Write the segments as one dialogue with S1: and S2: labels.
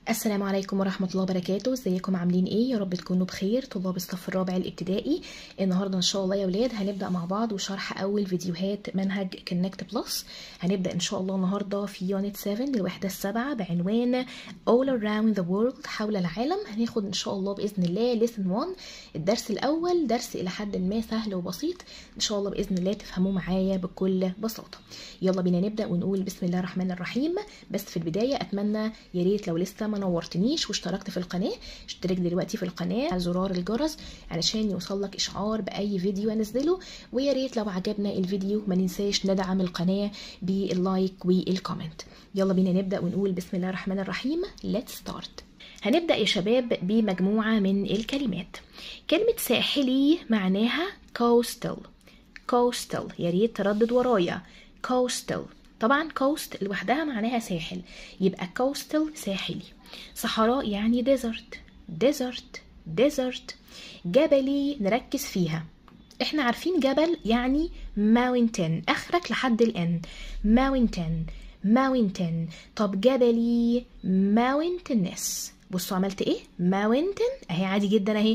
S1: السلام عليكم ورحمة الله وبركاته ازيكم عاملين ايه يا رب تكونوا بخير طلاب الصف الرابع الابتدائي النهاردة ان شاء الله يا ولاد هنبدأ مع بعض وشرح اول فيديوهات منهج كونكت بلس هنبدأ ان شاء الله النهاردة في يونت 7 الوحدة السابعة بعنوان All Around the World حول العالم هناخد ان شاء الله بإذن الله lesson 1 الدرس الاول درس الى حد ما سهل وبسيط ان شاء الله بإذن الله تفهموه معايا بكل بساطة يلا بينا نبدأ ونقول بسم الله الرحمن الرحيم بس في البداية اتمنى يا ريت لو لسه ما نورتنيش واشتركت في القناة اشترك دلوقتي في القناة على زرار الجرس علشان يوصلك اشعار بأي فيديو انزله ويا ريت لو عجبنا الفيديو ما ننساش ندعم القناة باللايك والكومنت يلا بينا نبدأ ونقول بسم الله الرحمن الرحيم let's start هنبدأ يا شباب بمجموعة من الكلمات كلمة ساحلي معناها coastal coastal يا ريت تردد ورايا coastal طبعا coast لوحدها معناها ساحل يبقى coastal ساحلي صحراء يعني desert desert desert جبلي نركز فيها احنا عارفين جبل يعني mountain اخرك لحد الان mountain mountain طب جبلي mountainous بصوا عملت ايه mountain اهي عادي جدا اهي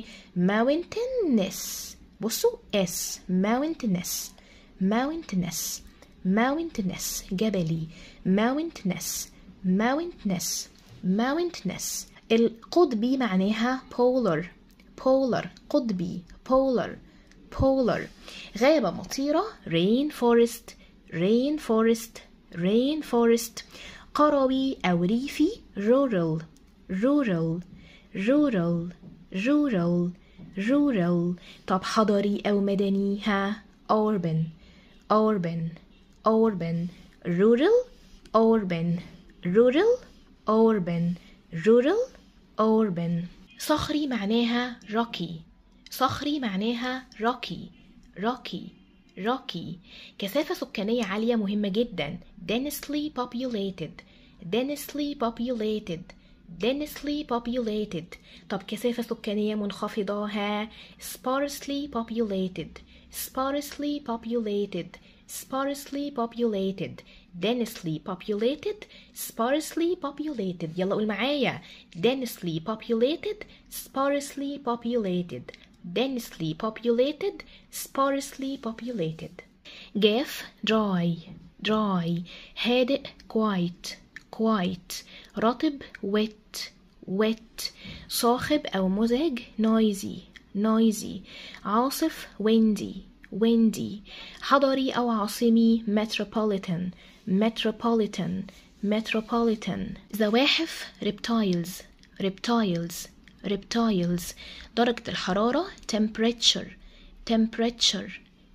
S1: mountainous بصوا اس mountainous mountainous mountainous جبلي mountainous mountainous mountainous القطبي معناها polar polar قطبي polar polar غابة مطيرة rain forest rain forest rain forest قروي أو ريفي rural rural rural rural rural طب حضري أو مدني ها urban urban urban rural urban rural urban rural urban صخري معناها rocky صخري معناها rocky rocky rocky كثافة سكانية عالية مهمة جدا densely populated densely populated densely populated طب كثافة سكانية منخفضة ها sparsely populated sparsely populated sparsely populated densely populated sparsely populated يلا قول معايا densely populated sparsely populated densely populated sparsely populated جاف dry dry هادئ quiet quiet رطب wet wet صاخب أو مزعج noisy noisy عاصف windy windy حضري أو عاصمي metropolitan metropolitan metropolitan زواحف reptiles reptiles reptiles درجة الحرارة temperature temperature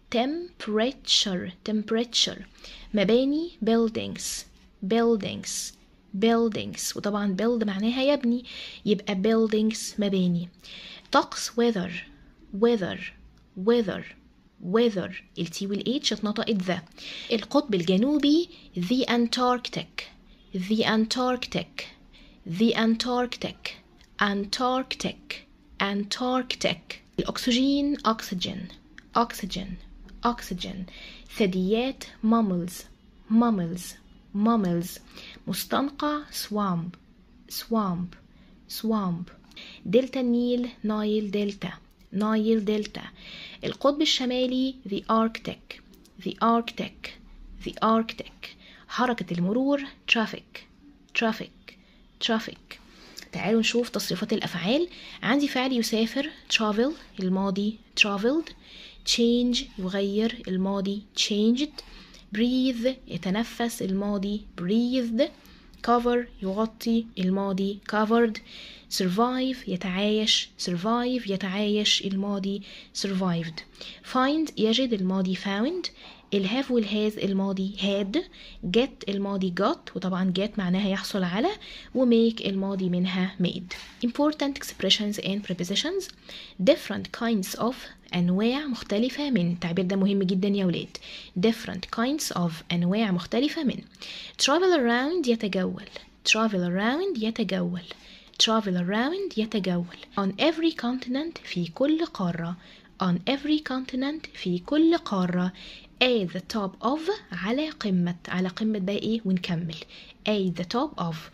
S1: temperature temperature مباني buildings buildings buildings وطبعا build معناها يبني يبقى buildings مباني طقس weather weather weather weather التي والاتش اتنطقت ذا القطب الجنوبي the Antarctic the Antarctic the Antarctic Antarctic Antarctic الأكسجين oxygen oxygen oxygen ثدييات mammals mammals mammals مستنقع swamp swamp swamp دلتا النيل نايل دلتا نايل دلتا القطب الشمالي the Arctic the Arctic the Arctic حركة المرور traffic traffic traffic تعالوا نشوف تصريفات الأفعال عندي فعل يسافر travel الماضي traveled change يغير الماضي changed breathe يتنفس الماضي breathed cover يغطي الماضي covered survive يتعايش survive يتعايش الماضي survived find يجد الماضي found الهاف والهاز الماضي had get الماضي got وطبعا get معناها يحصل على ومake الماضي منها made important expressions and prepositions different kinds of أنواع مختلفة من التعبير ده مهم جدا يا ولاد different kinds of أنواع مختلفة من travel around يتجول travel around يتجول travel around يتجول on every continent في كل قارة on every continent في كل قارة at the top of على قمة على قمة بقى ايه ونكمل at the top of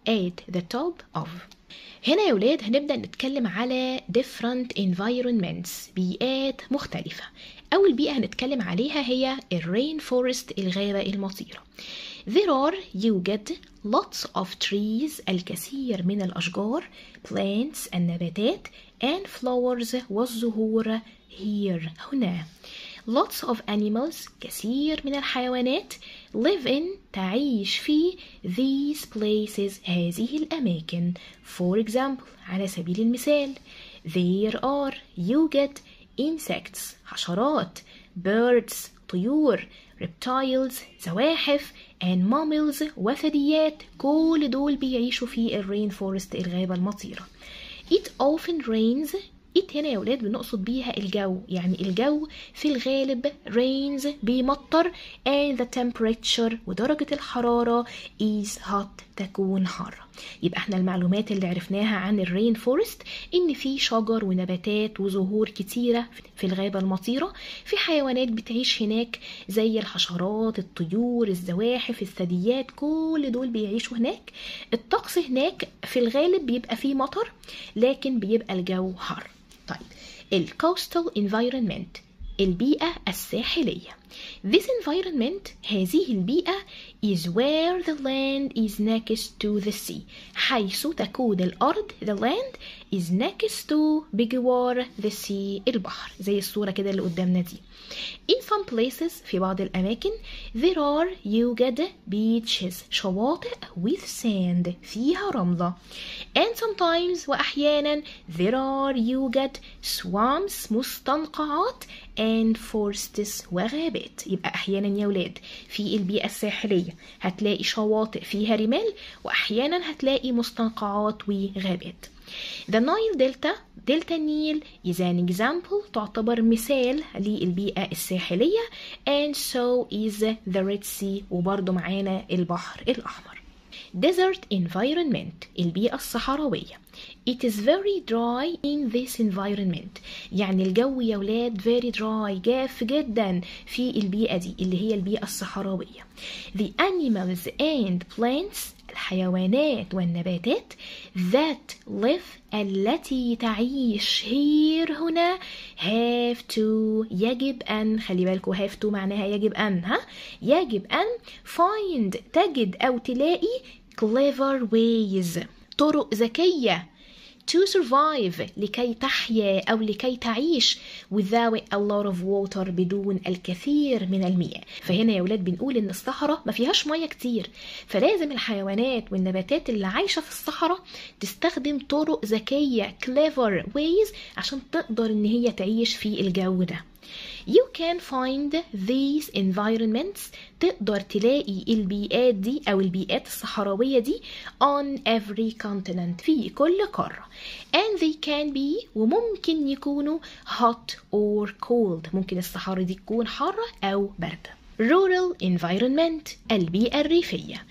S1: at the top of هنا يا ولاد هنبدأ نتكلم على different environments بيئات مختلفة أول بيئة هنتكلم عليها هي الرين فورست الغابة المطيرة There are يوجد lots of trees الكثير من الأشجار plants النباتات and flowers والزهور here هنا lots of animals كثير من الحيوانات live in تعيش في these places هذه الأماكن for example على سبيل المثال there are يوجد insects حشرات birds طيور reptiles زواحف and mammals وثدييات كل دول بيعيشوا في الرين فورست الغابة المطيرة it often rains it هنا يا ولاد بنقصد بيها الجو يعني الجو في الغالب rains بيمطر and the temperature ودرجة الحرارة is hot تكون حارة يبقى احنا المعلومات اللي عرفناها عن الرين فورست ان في شجر ونباتات وزهور كتيرة في الغابة المطيرة في حيوانات بتعيش هناك زي الحشرات الطيور الزواحف الثدييات كل دول بيعيشوا هناك الطقس هناك في الغالب بيبقى فيه مطر لكن بيبقى الجو حر طيب الكوستال انفايرمنت البيئة الساحلية This environment هذه البيئة is where the land is next to the sea حيث تكون الأرض the land is next to بجوار the sea البحر زي الصورة كده اللي قدامنا دي In some places في بعض الأماكن there are يوجد beaches شواطئ with sand فيها رملة and sometimes وأحيانا there are يوجد swamps مستنقعات and forests وغابات يبقى أحيانا يا ولاد في البيئة الساحلية هتلاقي شواطئ فيها رمال وأحيانا هتلاقي مستنقعات وغابات The Nile Delta دلتا النيل is an example تعتبر مثال للبيئة الساحلية and so is the Red Sea وبرضه معانا البحر الأحمر Desert environment البيئة الصحراوية It is very dry in this environment يعني الجو يا ولاد very dry جاف جدا في البيئة دي اللي هي البيئة الصحراوية The animals and plants الحيوانات والنباتات that live التي تعيش here هنا have to يجب أن خلي بالكوا have to معناها يجب أن ها يجب أن find تجد أو تلاقي clever ways طرق ذكية to survive لكي تحيا أو لكي تعيش without a lot of water بدون الكثير من المياه فهنا يا ولاد بنقول إن الصحراء ما فيهاش مياه كتير فلازم الحيوانات والنباتات اللي عايشة في الصحراء تستخدم طرق ذكية clever ways عشان تقدر إن هي تعيش في الجو ده You can find these environments تقدر تلاقي البيئات دي أو البيئات الصحراوية دي on every continent في كل قارة and they can be وممكن يكونوا hot or cold ممكن الصحراء دي تكون حارة أو باردة rural environment البيئة الريفية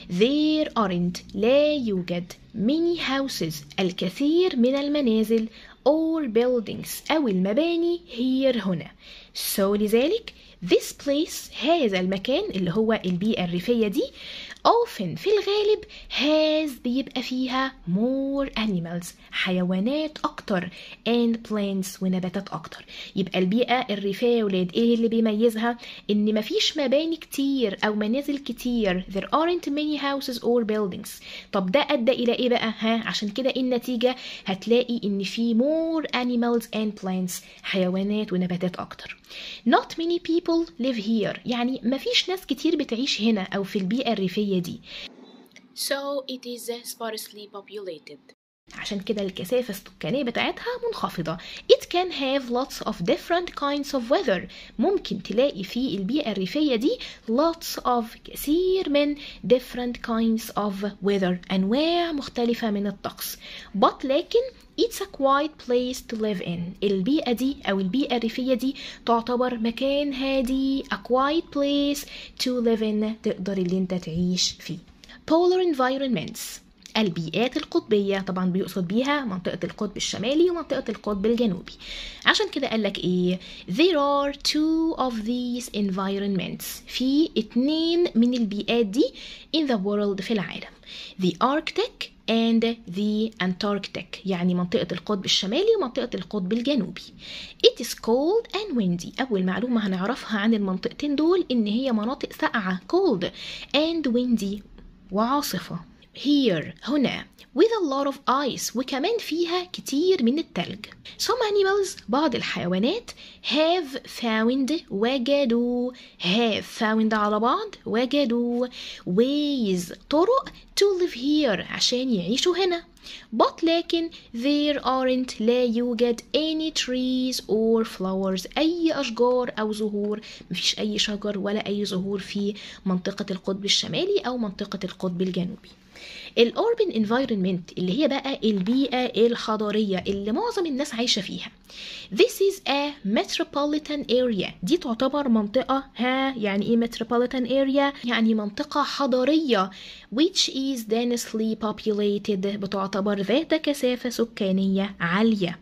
S1: There aren't لا يوجد many houses الكثير من المنازل or buildings أو المباني here هنا so لذلك this place هذا المكان اللي هو البيئة الريفية دي often في الغالب has بيبقى فيها more animals حيوانات أكتر and plants ونباتات أكتر يبقى البيئة الريفية يا ولاد إيه اللي بيميزها إن مفيش مباني كتير أو منازل كتير there aren't many houses or buildings طب ده أدى إلى إيه بقى ها عشان كده النتيجة هتلاقي إن في more animals and plants حيوانات ونباتات أكتر not many people live here يعني مفيش ناس كتير بتعيش هنا أو في البيئة الريفية دي so it is sparsely populated عشان كده الكثافة السكانية بتاعتها منخفضة it can have lots of different kinds of weather ممكن تلاقي في البيئة الريفية دي lots of كثير من different kinds of weather أنواع مختلفة من الطقس but لكن It's a quiet place to live in. البيئة دي أو البيئة الريفية دي تعتبر مكان هادي a quiet place to live in تقدر اللي انت تعيش فيه. Polar environments البيئات القطبية طبعا بيقصد بيها منطقة القطب الشمالي ومنطقة القطب الجنوبي عشان كده قالك ايه there are two of these environments في اتنين من البيئات دي in the world في العالم the Arctic and the Antarctic يعني منطقة القطب الشمالي ومنطقة القطب الجنوبي it is cold and windy أول معلومة هنعرفها عن المنطقتين دول إن هي مناطق ساقعة cold and windy وعاصفة here هنا with a lot of ice وكمان فيها كتير من التلج some animals بعض الحيوانات have found وجدوا have found على بعض وجدوا ways طرق to live here عشان يعيشوا هنا but لكن there aren't لا يوجد any trees or flowers أي أشجار أو زهور مفيش أي شجر ولا أي زهور في منطقة القطب الشمالي أو منطقة القطب الجنوبي الأوربن environment اللي هي بقى البيئة الحضرية اللي معظم الناس عايشة فيها This is a metropolitan area دي تعتبر منطقة ها يعني ايه metropolitan area يعني منطقة حضرية which is densely populated بتعتبر ذات كثافة سكانية عالية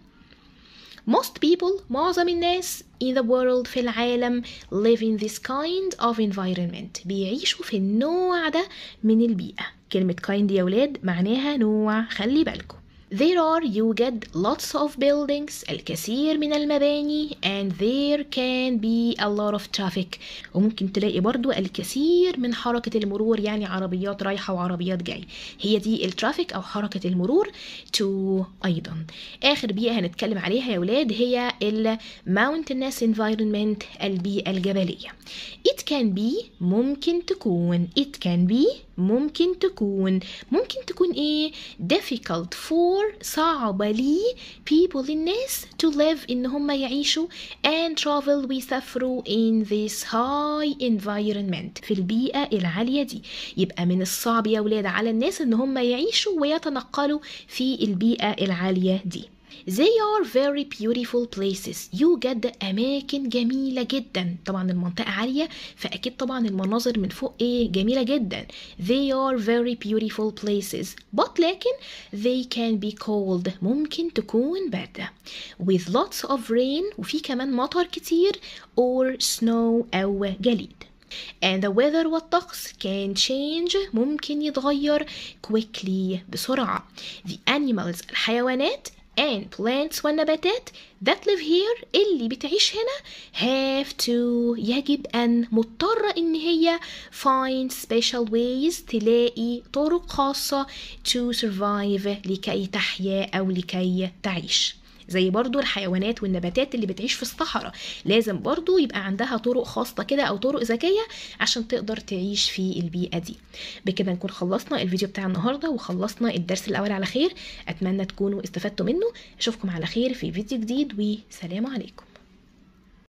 S1: Most people معظم الناس in the world في العالم live in this kind of environment بيعيشوا في النوع ده من البيئة كلمة kind يا ولاد معناها نوع خلي بالكم There are يوجد lots of buildings الكثير من المباني and there can be a lot of traffic وممكن تلاقي برضو الكثير من حركة المرور يعني عربيات رايحة وعربيات جاي هي دي الترافيك أو حركة المرور to أيضا آخر بيئة هنتكلم عليها يا ولاد هي ال mountainous environment البيئة الجبلية it can be ممكن تكون it can be ممكن تكون ممكن تكون ايه difficult for صعبة لي people الناس to live ان هم يعيشوا and travel ويسافروا in this high environment في البيئة العالية دي يبقى من الصعب يا ولاد على الناس ان هم يعيشوا ويتنقلوا في البيئة العالية دي They are very beautiful places يوجد أماكن جميلة جدا طبعا المنطقة عالية فأكيد طبعا المناظر من فوق إيه جميلة جدا They are very beautiful places but لكن they can be cold ممكن تكون باردة with lots of rain وفي كمان مطر كتير or snow أو جليد and the weather والطقس can change ممكن يتغير quickly بسرعة the animals الحيوانات and plants والنباتات that live here اللي بتعيش هنا have to يجب أن مضطرة إن هي find special ways تلاقي طرق خاصة to survive لكي تحيا أو لكي تعيش زي برضو الحيوانات والنباتات اللي بتعيش في الصحراء لازم برضو يبقى عندها طرق خاصة كده أو طرق ذكية عشان تقدر تعيش في البيئة دي بكده نكون خلصنا الفيديو بتاع النهاردة وخلصنا الدرس الأول على خير أتمنى تكونوا استفدتوا منه أشوفكم على خير في فيديو جديد وسلام عليكم